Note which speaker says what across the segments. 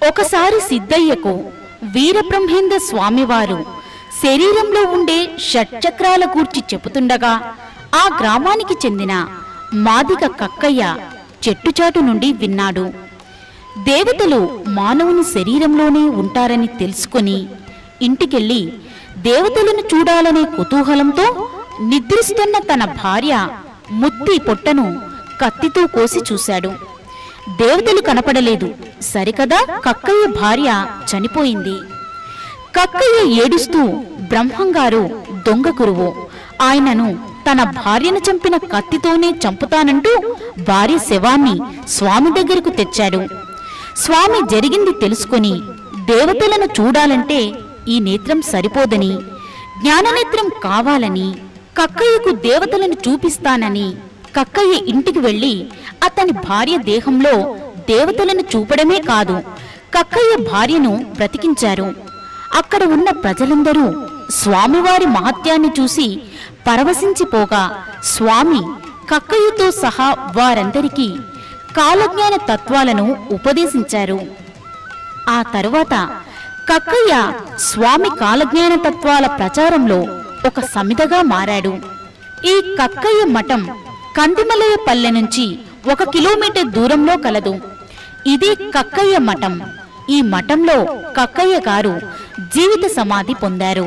Speaker 1: ఒకసారి సిద్ధయ్యకు వీరబ్రహ్మేంద్ర స్వామివారు శరీరంలో ఉండే షట్చక్రాల గూర్చి చెబుతుండగా ఆ గ్రామానికి చెందిన మాదిగ కక్కయ్య చెట్టుచాటు నుండి విన్నాడు దేవతలు మానవుని శరీరంలోనే ఉంటారని తెలుసుకొని ఇంటికెళ్ళి దేవతలను చూడాలనే కుతూహలంతో నిద్రిస్తున్న తన భార్య ముత్తి పొట్టను కత్తితో కోసి చూశాడు దేవతలు కనపడలేదు సరికదా కక్కయ్య భార్య చనిపోయింది కక్కయ్య ఏడుస్తూ బ్రహ్మంగారు దొంగ గురువు ఆయనను తన భార్యను చంపిన కత్తితోనే చంపుతానంటూ భార్య శవాన్ని స్వామి దగ్గరకు తెచ్చాడు స్వామి జరిగింది తెలుసుకొని దేవతలను చూడాలంటే ఈ నేత్రం సరిపోదని జ్ఞాననేత్రం కావాలని కక్కయ్యకు దేవతలను చూపిస్తానని కక్కయ్య ఇంటికి వెళ్లి అతని భార్య దేహంలో దేవతలను చూపడమే కాదు కక్కయ్య భార్యను బ్రతికించారు అక్కడ ఉన్న ప్రజలందరూ స్వామివారి మహత్యాన్ని చూసి పరవశించిపోగా స్వామి కక్కయ్యతో సహా వారందరికీ కాలజ్ఞాన తత్వాలను ఉపదేశించారు ఆ తరువాత కక్కయ్య స్వామి కాలజ్ఞాన తత్వాల ప్రచారంలో ఒక సమితగా మారాడు ఈ కక్కయ్య మఠం కందిమలయ పల్లె నుంచి ఒక కిలోమీటర్ దూరంలో కలదు ఇది కక్కయ్య మఠం ఈ మఠంలో కక్కయ్య గారు జీవిత సమాధి పొందారు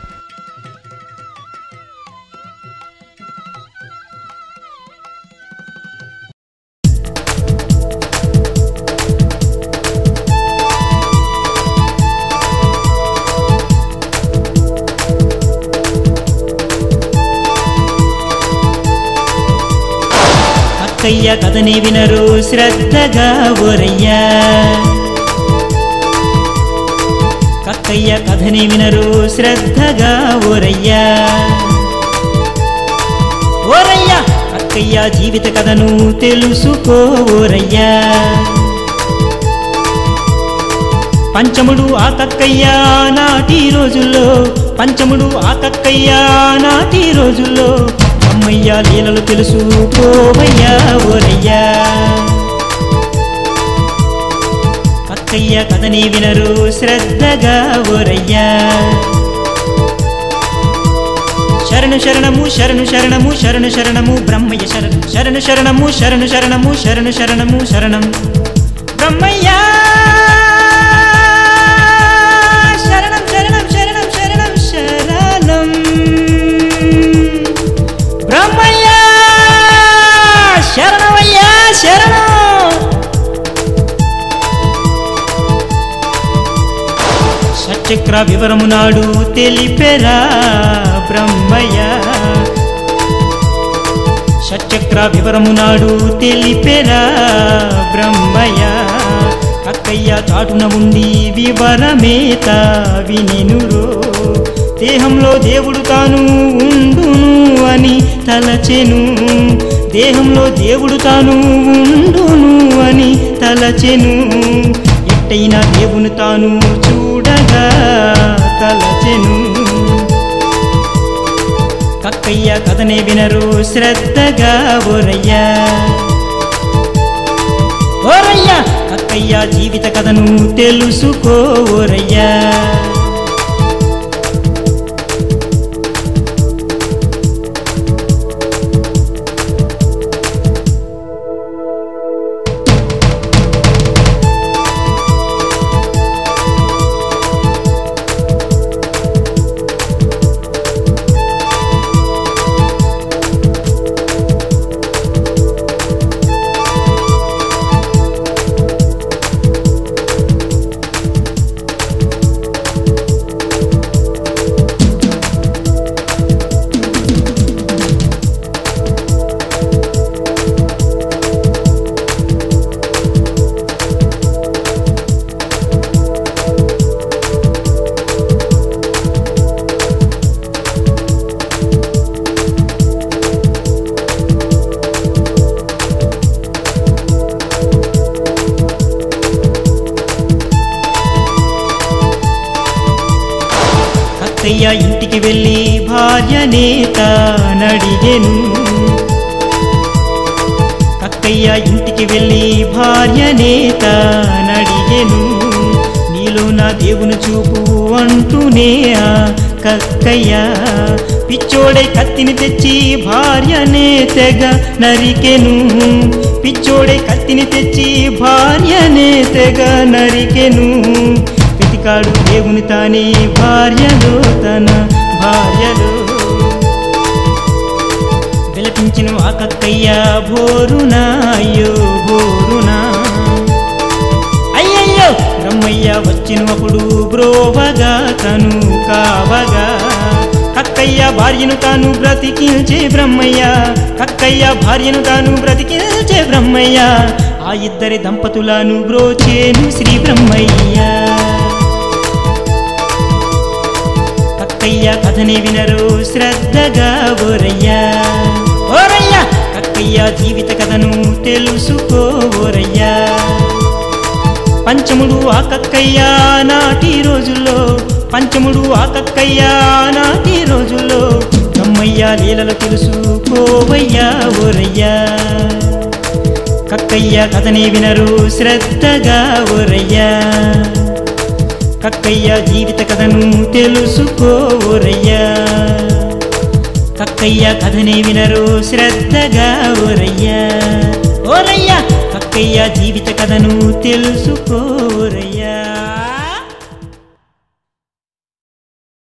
Speaker 2: అక్కయ్య కథని వినరు శ్రద్ధగా ఓరయ్యా కక్కయ్య కథని వినరు శ్రద్ధగా ఓరయ్యా ఓరయ్యా అక్కయ్య జీవిత కథను తెలుసుకో ఓరయ్యా పంచముడు ఆ కక్కయ్య నాటి రోజుల్లో పంచముడు ఆ కక్కయ్య నాటి రోజుల్లో అమ్మయ్య లీలలు తెలుసు పోవయ్యా ఓరయ్యా కక్కయ్య కథని వినరు శ్రద్ధగా ఓరయ్యా శరణు శరణము శరణు శరణము శరణు శరణము బ్రహ్మయ్య శరణు శరణు శరణము శరణు శరణము శరణు శరణము శరణం బ్రహ్మయ్యా శరణం శరణం శరణం శరణం శరణం బ్రహ్మయ్యా శరణమయ్యా శరణం సచక్ర వివరము నాడు తెలిపెరా బ్రహ్మయ్య సచక్ర వివరము నాడు తెలిపెరా బ్రహ్మయ్య అక్కయ్య చాటున ఉండి వివరమేత వినినురో దేహంలో దేవుడు తాను ఉండును అని తలచెను దేహంలో దేవుడు తాను ఉండును అని తలచెను ఎట్టయినా దేవుని తాను చూడగా తలచెను కక్కయ్య కథనే వినరు శ్రద్ధగా ఓరయ్యా ఓరయ్యా కక్కయ్య జీవిత కథను తెలుసుకో ఓరయ్యా అక్కయ్య ఇంటికి వెళ్ళి భార్యనే తానడిగెను అక్కయ్య ఇంటికి వెళ్ళి భార్యనే తానడిగెను కళ్ళలో నా దేవుని చూపు అంటూనే ఆ కక్కయ్య పిచ్చోడే కత్తిని తెచ్చి భార్యనే తెగ నరికెను పిచ్చోడే కత్తిని తెచ్చి భార్యనే తెగ నరికెను వెతికాడు దేవుని తానే భార్యలో తన భార్యలో విలపించిన ఆ కక్కయ్య భోరునా అయ్యో భోరునా అయ్యయ్యో బ్రహ్మయ్య వచ్చినప్పుడు బ్రోవగా తను కావగా కక్కయ్య భార్యను తాను బ్రతికించే బ్రహ్మయ్య కక్కయ్య భార్యను తాను బ్రతికించే బ్రహ్మయ్య ఆ ఇద్దరి దంపతులను బ్రోచేను శ్రీ బ్రహ్మయ్య కక్కయ్య కథని వినరు శ్రద్ధగా ఓరయ్యా ఓరయ్యా కక్కయ్య జీవిత కథను తెలుసుకో ఓరయ్యా పంచముడు ఆ కక్కయ్య నాటి రోజుల్లో పంచముడు ఆ కక్కయ్య నాటి రోజుల్లో కమ్మయ్య లీలలు తెలుసుకోవయ్యా ఓరయ్యా కక్కయ్య కథని వినరు శ్రద్ధగా ఓరయ్యా కక్కయ్య జీవిత కథను తెలుసుకోరయ్యా కక్కయ్య కథని వినరు శ్రద్ధగా ఓరయ్యా ఓరయ్యా కక్కయ్య జీవిత కథను తెలుసుకోరయ్యా